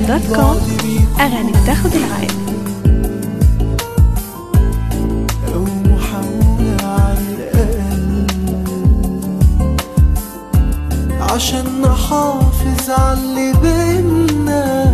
دوت كوم أغاني بتاخد العقل أو محاولة على الأقل عشان نحافظ على اللي بينا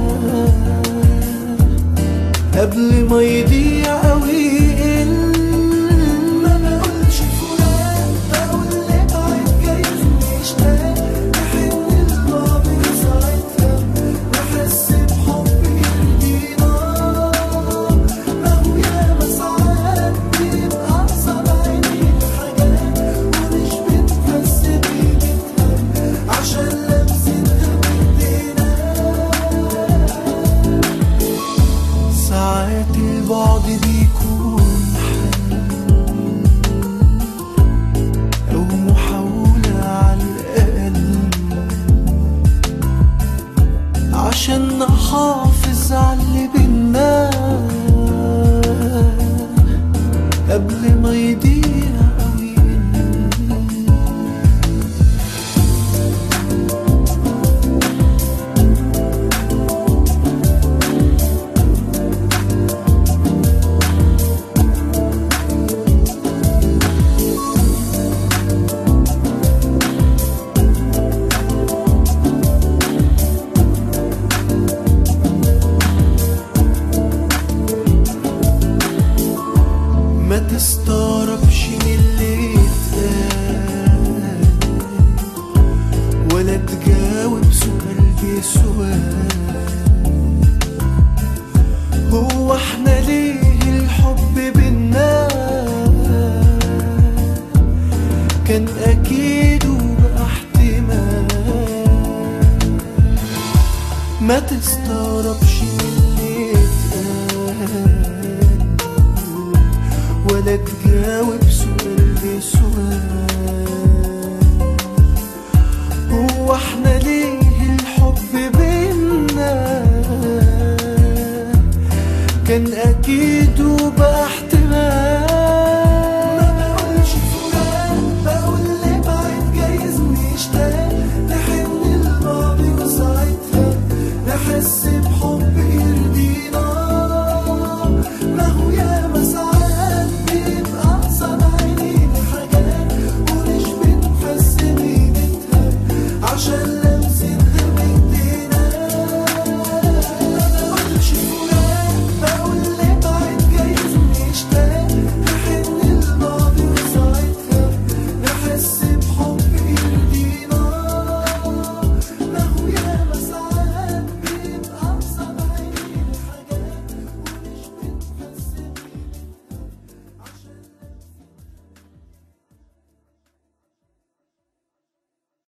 قبل ما يضيع أو يقل ما بقولش فلان بقول ابعد جايز نشتاق نحن الماضي ساعتها نحس بحب يدينا ما هو ياما ساعات بيبقى صابعين حاجات ومش بتحس بقيمتها عشان لمستها بايدينا ساعات البعد بيكون حل أو محاولة على الأقل عشان نحافظ على اللي بينا قبل ما يضيع أو يقل ما تستغربش من اللي اتقال ولا تجاوب سؤال بسؤال هو احنا ليه الحب بينا كان اكيد وبقى احتمال ما تستغربش من اللي اتقال ولا تجاوب